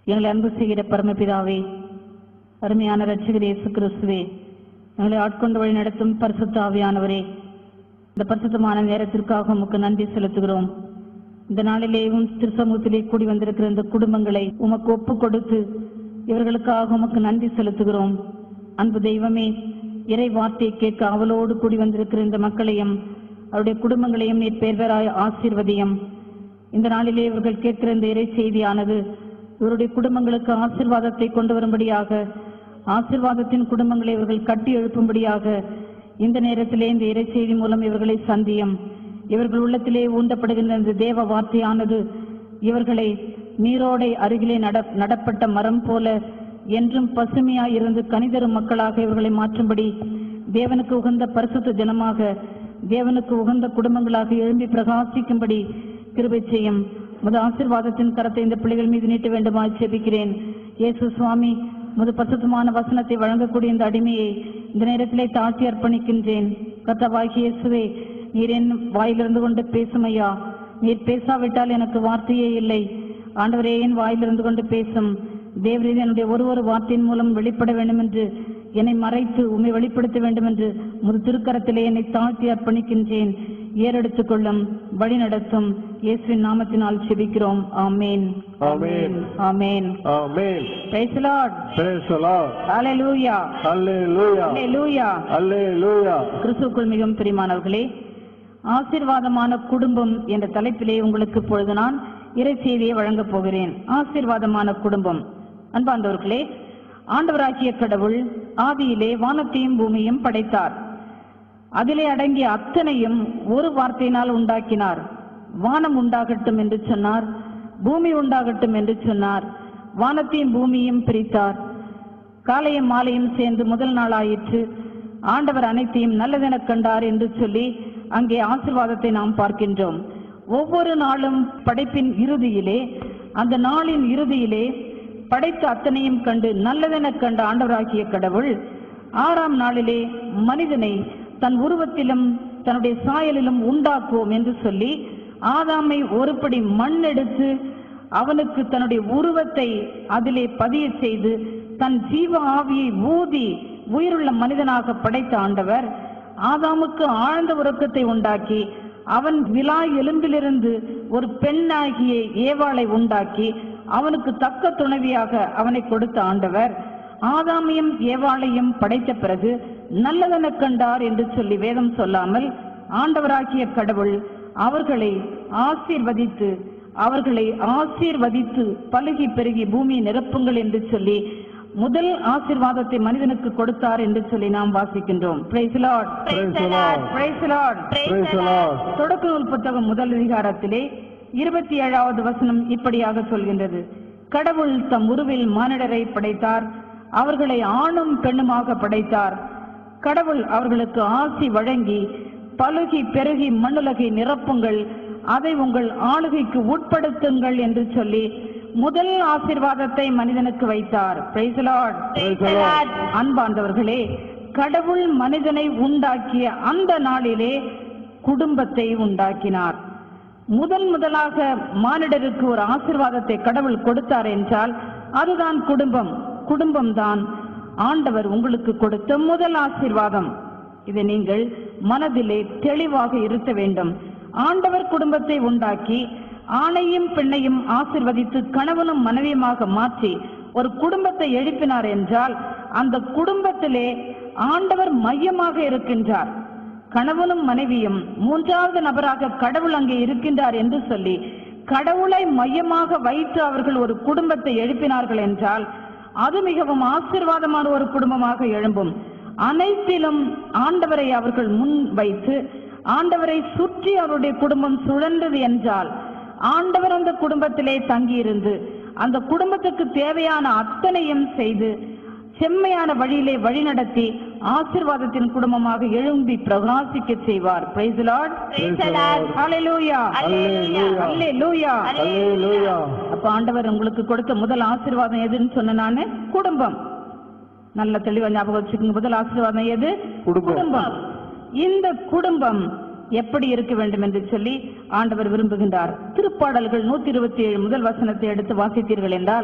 எங்களை அன்பு செய்கிற பரமபிதாவே அருமையான ரட்சகர் இயேசு கிறிஸ்துவே எங்களை ஆட்கொண்டு வழி நடத்தும் பரிசுத்த ஆவியானவரே இந்த பரிசுத்தமான நேரத்திற்காக உமக்கு நன்றி செலுத்துகிறோம் இந்த நாளிலேயும் திருசமூகத்திலே கூடி வந்திருக்கிற இந்த குடும்பங்களை உமக்கு ஒப்பு கொடுத்து இவர்களுக்காக உமக்கு நன்றி செலுத்துகிறோம் அன்பு தெய்வமே இறை வார்த்தையை கேட்க அவளோடு கூடி வந்திருக்கிற இந்த மக்களையும் அவருடைய குடும்பங்களையும் நீர் பேர் பேராய் ஆசீர்வதியும் இந்த நாளிலே இவர்கள் கேட்கிற இந்த இறை செய்தியானது இவருடைய குடும்பங்களுக்கு ஆசீர்வாதத்தை கொண்டு வரும்படியாக ஆசீர்வாதத்தின் குடும்பங்களை இவர்கள் கட்டி எழுப்பும்படியாக இந்த நேரத்திலே இந்த இறை செய்தி மூலம் இவர்களை சந்தியும் இவர்கள் உள்ளத்திலே ஊண்டப்படுகின்ற இந்த தேவ வார்த்தையானது இவர்களை நீரோடை அருகிலே நட நடப்பட்ட மரம் போல என்றும் பசுமையாய் இருந்து கனிதரும் மக்களாக இவர்களை மாற்றும்படி தேவனுக்கு உகந்த பரிசுத்த ஜனமாக தேவனுக்கு உகந்த குடும்பங்களாக எழும்பி பிரகாசிக்கும்படி கிருபை செய்யும் முத ஆசீர்வாதத்தின் கரத்தை இந்த பிள்ளைகள் மீது நீட்ட வேண்டுமாய் செபிக்கிறேன் இயேசு சுவாமி முது பசுத்தமான வசனத்தை வழங்கக்கூடிய இந்த அடிமையை இந்த நேரத்திலே தாழ்த்தி அர்ப்பணிக்கின்றேன் கத்தவாகி இயேசுவே நீர் என் வாயிலிருந்து கொண்டு பேசும் ஐயா நீர் பேசாவிட்டால் எனக்கு வார்த்தையே இல்லை ஆண்டவரே என் வாயிலிருந்து கொண்டு பேசும் தேவரீதி என்னுடைய ஒரு ஒரு வார்த்தையின் மூலம் வெளிப்பட வேண்டும் என்று என்னை மறைத்து உம்மை வெளிப்படுத்த வேண்டும் என்று முது திருக்கரத்திலே என்னை தாழ்த்தி அர்ப்பணிக்கின்றேன் ஏறெடுத்துக் கொள்ளும் வழி நடத்தும் இயேசுவின் நாமத்தினால் செபிக்கிறோம் ஆமேன் ஆமென். ஆமேன் Amen. Praise the Lord. Praise the Lord. Hallelujah. Hallelujah. Hallelujah. Hallelujah. கிறிஸ்துவுக்குள் மிகவும் பிரியமானவர்களே ஆசீர்வாதமான குடும்பம் என்ற தலைப்பிலே உங்களுக்கு இப்பொழுது நான் இறை செய்தியை வழங்கப் போகிறேன் ஆசீர்வாதமான குடும்பம் அன்பார்ந்தவர்களே ஆண்டவராகிய கடவுள் ஆதியிலே வானத்தையும் பூமியும் படைத்தார் அதிலே அடங்கிய அத்தனையும் ஒரு வார்த்தையினால் உண்டாக்கினார் வானம் உண்டாகட்டும் என்று சொன்னார் பூமி உண்டாகட்டும் என்று சொன்னார் வானத்தையும் பூமியும் பிரித்தார் காலையும் மாலையும் சேர்ந்து முதல் நாளாயிற்று ஆண்டவர் அனைத்தையும் நல்லதெனக் கண்டார் என்று சொல்லி அங்கே ஆசீர்வாதத்தை நாம் பார்க்கின்றோம் ஒவ்வொரு நாளும் படைப்பின் இறுதியிலே அந்த நாளின் இறுதியிலே படைத்த அத்தனையும் கண்டு நல்லதெனக் கண்ட ஆண்டவராகிய கடவுள் ஆறாம் நாளிலே மனிதனை தன் உருவத்திலும் தன்னுடைய சாயலிலும் உண்டாக்குவோம் என்று சொல்லி ஆதாமை ஒருபடி மண் எடுத்து அவனுக்கு தன்னுடைய உருவத்தை அதிலே பதிய செய்து தன் ஜீவ ஆவியை ஊதி உயிருள்ள மனிதனாக படைத்த ஆண்டவர் ஆதாமுக்கு ஆழ்ந்த உறக்கத்தை உண்டாக்கி அவன் விழா எலும்பிலிருந்து ஒரு பெண்ணாகிய ஏவாளை உண்டாக்கி அவனுக்கு தக்க துணைவியாக அவனை கொடுத்த ஆண்டவர் ஆதாமையும் ஏவாளையும் படைத்த பிறகு நல்லதெனக் கண்டார் என்று சொல்லி வேதம் சொல்லாமல் ஆண்டவராகிய கடவுள் அவர்களை ஆசீர்வதித்து அவர்களை ஆசீர்வதித்து பலுகி பெருகி பூமியை நிரப்புங்கள் என்று சொல்லி முதல் ஆசீர்வாதத்தை மனிதனுக்கு கொடுத்தார் என்று சொல்லி நாம் வாசிக்கின்றோம் Praise the Lord. Praise the Lord. Praise the Lord. Praise the Lord. தொடக்க நூல் புத்தகம் முதல் அதிகாரத்திலே இருபத்தி ஏழாவது வசனம் இப்படியாக சொல்கின்றது கடவுள் தம் உருவில் மானிடரை படைத்தார் அவர்களை ஆணும் பெண்ணுமாக படைத்தார் கடவுள் அவர்களுக்கு ஆசி வழங்கி பலுகி பெருகி மண்ணுலகை நிரப்புங்கள் அதை உங்கள் ஆளுகைக்கு உட்படுத்துங்கள் என்று சொல்லி முதல் ஆசீர்வாதத்தை மனிதனுக்கு வைத்தார் Praise the Lord. Praise the Lord. அன்பார்ந்தவர்களே கடவுள் மனிதனை உண்டாக்கிய அந்த நாளிலே குடும்பத்தை உண்டாக்கினார் முதன் முதலாக மானிடருக்கு ஒரு ஆசீர்வாதத்தை கடவுள் கொடுத்தார் என்றால் அதுதான் குடும்பம் குடும்பம்தான் ஆண்டவர் உங்களுக்கு கொடுத்த முதல் ஆசீர்வாதம் இதை நீங்கள் மனதிலே தெளிவாக இருக்க வேண்டும் ஆண்டவர் குடும்பத்தை உண்டாக்கி ஆணையும் பெண்ணையும் ஆசிர்வதித்து கணவனும் மனைவியுமாக மாற்றி ஒரு குடும்பத்தை எழுப்பினார் என்றால் அந்த குடும்பத்திலே ஆண்டவர் மையமாக இருக்கின்றார் கணவனும் மனைவியும் மூன்றாவது நபராக கடவுள் அங்கே இருக்கின்றார் என்று சொல்லி கடவுளை மையமாக வைத்து அவர்கள் ஒரு குடும்பத்தை எழுப்பினார்கள் என்றால் அது மிகவும் ஆசீர்வாதமான ஒரு குடும்பமாக எழும்பும் அனைத்திலும் ஆண்டவரை அவர்கள் முன் வைத்து ஆண்டவரை சுற்றி அவருடைய குடும்பம் சுழன்றது என்றால் ஆண்டவர் அந்த குடும்பத்திலே தங்கியிருந்து அந்த குடும்பத்துக்கு தேவையான அத்தனையும் செய்து செம்மையான வழியிலே வழிநடத்தி ஆசீர்வாதத்தின் குடும்பமாக எழும்பி பிரகாசிக்க செய்வார் praise lord Praise the Lord. ஹalleluya Hallelujah. ஹalleluya Hallelujah. அப்ப ஆண்டவர் உங்களுக்கு கொடுத்த முதல் ஆசீர்வாதம் எதுன்னு சொன்ன நானு குடும்பம் நல்ல தெளிவா ஞாபகம் வச்சுக்கோங்க முதல் ஆசீர்வாதம் எது குடும்பம். இந்த குடும்பம் எப்படி இருக்க வேண்டும் என்று சொல்லி ஆண்டவர் விரும்புகின்றார் திருப்பாடல்கள் நூத்தி இருபத்தி ஏழு முதல் வசனத்தை எடுத்து வாசித்தீர்கள் என்றால்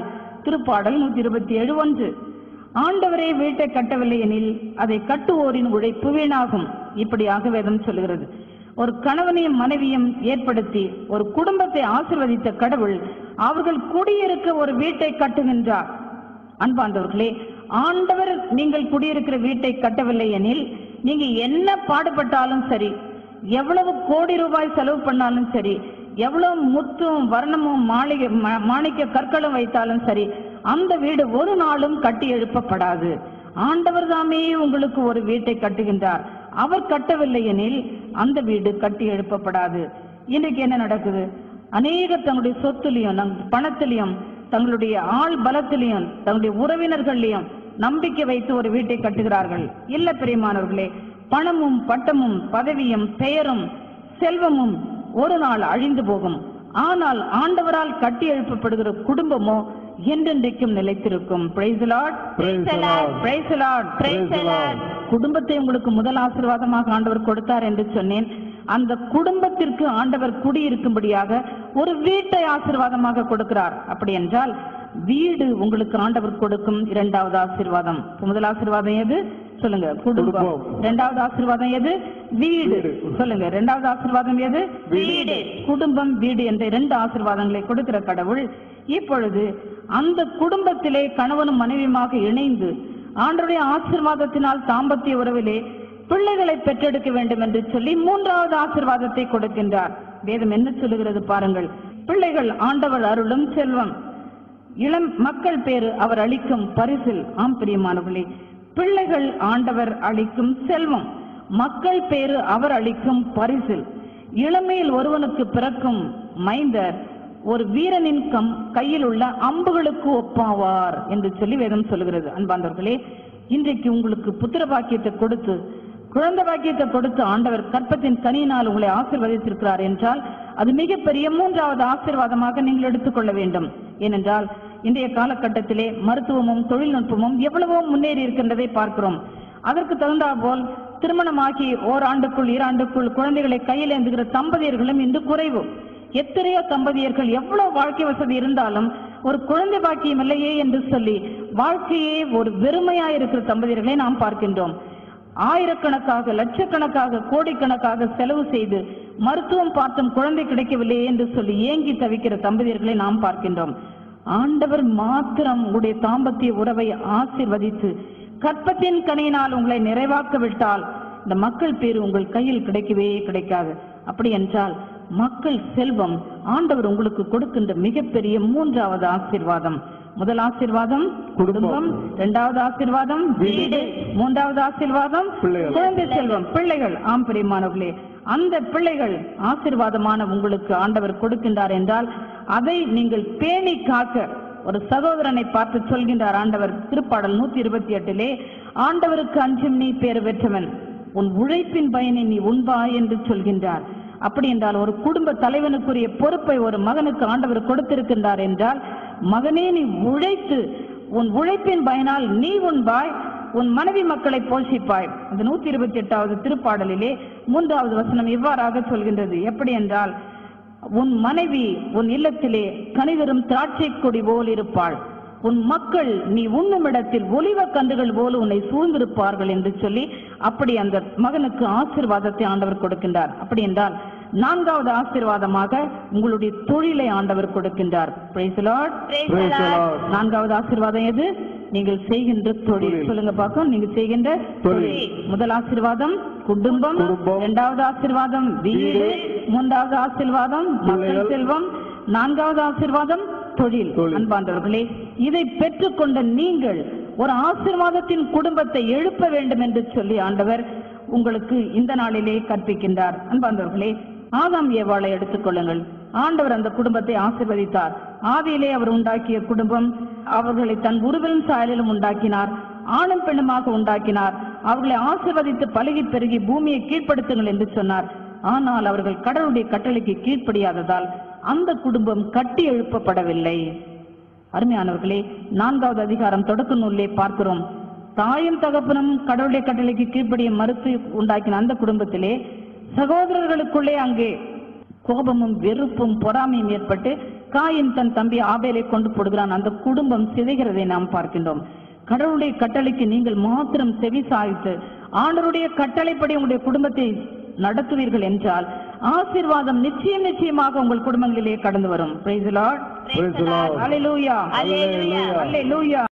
திருப்பாடல் நூத்தி இருபத்தி ஏழு ஒன்று ஆண்டவரே வீட்டை கட்டவில்லை எனில் அதை கட்டுவோரின் உழைப்பு வீணாகும் இப்படியாக வேதம் சொல்கிறது ஒரு கணவனையும் மனைவியும் ஏற்படுத்தி ஒரு குடும்பத்தை ஆசிர்வதித்த கடவுள் அவர்கள் குடியிருக்க ஒரு வீட்டை கட்டுகின்றார் அன்பாண்டவர்களே ஆண்டவர் நீங்கள் குடியிருக்கிற வீட்டை கட்டவில்லை எனில் நீங்க என்ன பாடுபட்டாலும் சரி எவ்வளவு கோடி ரூபாய் செலவு பண்ணாலும் சரி எவ்வளவு முத்தும் வர்ணமும் மாளிகை ம- மாணிக்க கற்களும் வைத்தாலும் சரி அந்த வீடு ஒரு நாளும் கட்டி எழுப்பப்படாது ஆண்டவர் தாமே உங்களுக்கு ஒரு வீட்டை கட்டுகின்றார் அவர் கட்டவில்லை எனில் அந்த வீடு கட்டி எழுப்பப்படாது இன்றைக்கு என்ன நடக்குது அநேகர் தங்களுடைய சொத்துலையும் நம் பணத்திலையும் தங்களுடைய ஆள் பலத்திலையும் தங்களுடைய உறவினர்களையும் நம்பிக்கை வைத்து ஒரு வீட்டை கட்டுகிறார்கள் இல்ல பிரியமானவர்களே பணமும் பட்டமும் பதவியும் பெயரும் செல்வமும் ஒரு நாள் அழிந்து போகும் ஆனால் ஆண்டவரால் கட்டி எழுப்பப்படுகிற குடும்பமோ என்றென்றைக்கும் நிலைத்திருக்கும் praise lord Praise the Lord. Praise lord Praise the Lord. குடும்பத்தை உங்களுக்கு முதல் ஆசீர்வாதமாக ஆண்டவர் கொடுத்தார் என்று சொன்னேன் அந்த குடும்பத்திற்கு ஆண்டவர் குடியிருக்கும்படியாக ஒரு வீட்டை ஆசீர்வாதமாக கொடுக்கிறார் அப்படி என்றால் வீடு உங்களுக்கு ஆண்டவர் கொடுக்கும் இரண்டாவது ஆசீர்வாதம் முதல் ஆசீர்வாதம் எது சொல்லுங்க குடும்பம் குடும்பம். இரண்டாவது ஆசீர்வாதம் எது வீடு வீடு. சொல்லுங்க இரண்டாவது ஆசீர்வாதம் எது வீடு. குடும்பம் வீடு என்ற இரண்டு ஆசீர்வாதங்களை கொடுக்கிற கடவுள் இப்பொழுது அந்த குடும்பத்திலே கணவனும் மனைவியுமாக இணைந்து ஆண்டவருடைய ஆசீர்வாதத்தினால் தாம்பத்திய உறவிலே பிள்ளைகளை பெற்றெடுக்க வேண்டும் என்று சொல்லி மூன்றாவது ஆசீர்வாதத்தை கொடுக்கின்றார் வேதம் என்ன சொல்லுகிறது பாருங்கள் பிள்ளைகள் ஆண்டவர் அருளும் செல்வம் இளம் மக்கள் பேரு அவர் அளிக்கும் பரிசில் ஆம் பிரியமானவர்களே பிள்ளைகள் ஆண்டவர் அளிக்கும் செல்வம் மக்கள் பேரு அவர் அளிக்கும் பரிசில் இளமையில் ஒருவனுக்கு பிறக்கும் மைந்தர் ஒரு வீரனின் கம் கையில் உள்ள அம்புகளுக்கு ஒப்பாவார் என்று சொல்லி வேதம் சொல்லுகிறது அன்பாண்டவர்களே இன்றைக்கு உங்களுக்கு புத்திர பாக்கியத்தை கொடுத்து குழந்தை பாக்கியத்தை கொடுத்து ஆண்டவர் கற்பத்தின் கனியினால் உங்களை ஆசீர்வதித்திருக்கிறார் என்றால் அது மிகப்பெரிய மூன்றாவது ஆசீர்வாதமாக நீங்கள் எடுத்துக்கொள்ள வேண்டும் ஏனென்றால் இன்றைய காலகட்டத்திலே மருத்துவமும் தொழில்நுட்பமும் எவ்வளவோ முன்னேறி இருக்கின்றதை பார்க்கிறோம் அதற்கு தகுந்தாற்போல் திருமணமாகி ஓராண்டுக்குள் ஈராண்டுக்குள் குழந்தைகளை கையில் ஏந்துகிற தம்பதியர்களும் இன்று குறைவு எத்தனையோ தம்பதியர்கள் எவ்வளவு வாழ்க்கை வசதி இருந்தாலும் ஒரு குழந்தை பாக்கியம் இல்லையே என்று சொல்லி வாழ்க்கையே ஒரு வெறுமையா இருக்கிற தம்பதியர்களை நாம் பார்க்கின்றோம் ஆயிரக்கணக்காக லட்சக்கணக்காக கோடிக்கணக்காக செலவு செய்து மருத்துவம் பார்த்தும் குழந்தை கிடைக்கவில்லையே என்று சொல்லி ஏங்கி தவிக்கிற தம்பதியர்களை நாம் பார்க்கின்றோம் ஆண்டவர் மாத்திரம் உங்களுடைய தாம்பத்திய உறவை ஆசீர்வதித்து கற்பத்தின் கனியினால் உங்களை நிறைவாக்க விட்டால் இந்த மக்கள் பேரு உங்கள் கையில் கிடைக்கவே கிடைக்காது அப்படி என்றால் மக்கள் செல்வம் ஆண்டவர் உங்களுக்கு கொடுக்கின்ற மிகப்பெரிய மூன்றாவது ஆசீர்வாதம் முதல் ஆசீர்வாதம் குடும்பம் இரண்டாவது ஆசீர்வாதம் வீடு மூன்றாவது ஆசீர்வாதம் பிள்ளைகள். குழந்தை செல்வம் பிள்ளைகள் ஆம் பிரியமானவர்களே அந்த பிள்ளைகள் ஆசீர்வாதமான உங்களுக்கு ஆண்டவர் கொடுக்கின்றார் என்றால் அதை நீங்கள் பேணி காக்க ஒரு சகோதரனை பார்த்து சொல்கின்றார் ஆண்டவர் திருப்பாடல் நூத்தி இருபத்தி எட்டிலே ஆண்டவருக்கு அஞ்சும் நீ பேர் பெற்றவன் உன் உழைப்பின் பயனை நீ உண்பாய் என்று சொல்கின்றார் அப்படி என்றால் ஒரு குடும்ப தலைவனுக்குரிய பொறுப்பை ஒரு மகனுக்கு ஆண்டவர் கொடுத்திருக்கின்றார் என்றால் மகனே நீ உழைத்து உன் உழைப்பின் பயனால் நீ உண்பாய் உன் மனைவி மக்களை போஷிப்பாய் அந்த நூத்தி இருபத்தி எட்டாவது திருப்பாடலிலே மூன்றாவது வசனம் இவ்வாறாக சொல்கின்றது எப்படி என்றால் உன் மனைவி உன் இல்லத்திலே கனிதரும் திராட்சை கொடி போல் இருப்பாள் உன் மக்கள் நீ உண்ணும் இடத்தில் ஒலிவ கன்றுகள் போல உன்னை சூழ்ந்திருப்பார்கள் என்று சொல்லி அப்படி அந்த மகனுக்கு ஆசீர்வாதத்தை ஆண்டவர் கொடுக்கின்றார் அப்படி என்றால் நான்காவது ஆசீர்வாதமாக உங்களுடைய தொழிலை ஆண்டவர் கொடுக்கின்றார் Praise the Lord. Praise the Lord. நான்காவது ஆசீர்வாதம் எது நீங்கள் செய்கின்ற தொழில் தொழில். சொல்லுங்க பார்க்கும் நீங்க செய்கின்ற தொழில். தொழில் முதல் ஆசீர்வாதம் குடும்பம் குடும்பம். இரண்டாவது ஆசீர்வாதம் வீடு வீடு. மூன்றாவது ஆசீர்வாதம் மக்கள் பிள்ளைகள். செல்வம் நான்காவது ஆசீர்வாதம் தொழில் தொழில். அன்பாண்டவர்களே இதை பெற்றுக்கொண்ட நீங்கள் ஒரு ஆசீர்வாதத்தின் குடும்பத்தை எழுப்ப வேண்டும் என்று சொல்லி ஆண்டவர் உங்களுக்கு இந்த நாளிலே கற்பிக்கின்றார் அன்பாண்டவர்களே ஆதாம் ஏவாளை எடுத்துக்கொள்ளுங்கள் ஆண்டவர் அந்த குடும்பத்தை ஆசீர்வதித்தார் ஆதியிலே அவர் உண்டாக்கிய குடும்பம் அவர்களை தன் உருவிலும் சாயலிலும் உண்டாக்கினார் ஆணும் பெண்ணுமாக உண்டாக்கினார் அவர்களை ஆசீர்வதித்து பழகி பெருகி பூமியை கீழ்ப்படுத்துங்கள் என்று சொன்னார் ஆனால் அவர்கள் கடவுளுடைய கட்டளைக்கு கீழ்ப்படியாததால் அந்த குடும்பம் கட்டி எழுப்பப்படவில்லை அருமையானவர்களே நான்காவது அதிகாரம் தொடக்க நூலிலே பார்க்கிறோம் தாயும் தகப்பனும் கடவுளுடைய கட்டளைக்கு கீழ்ப்படிய மறுத்து உண்டாக்கின அந்த குடும்பத்திலே சகோதரர்களுக்குள்ளே அங்கே கோபமும் வெறுப்பும் பொறாமையும் ஏற்பட்டு காயின் தன் தம்பி ஆபேலை கொண்டு போடுகிறான் அந்த குடும்பம் சிதைகிறதை நாம் பார்க்கின்றோம் கடவுளுடைய கட்டளைக்கு நீங்கள் மாத்திரம் செவி சாய்த்து ஆண்டவருடைய கட்டளைப்படி உங்களுடைய குடும்பத்தை நடத்துவீர்கள் என்றால் ஆசீர்வாதம் நிச்சயம் நிச்சயமாக உங்கள் குடும்பங்களிலே கடந்து வரும் praise lord Praise the Lord. ஹalleluya Hallelujah. ஹalleluya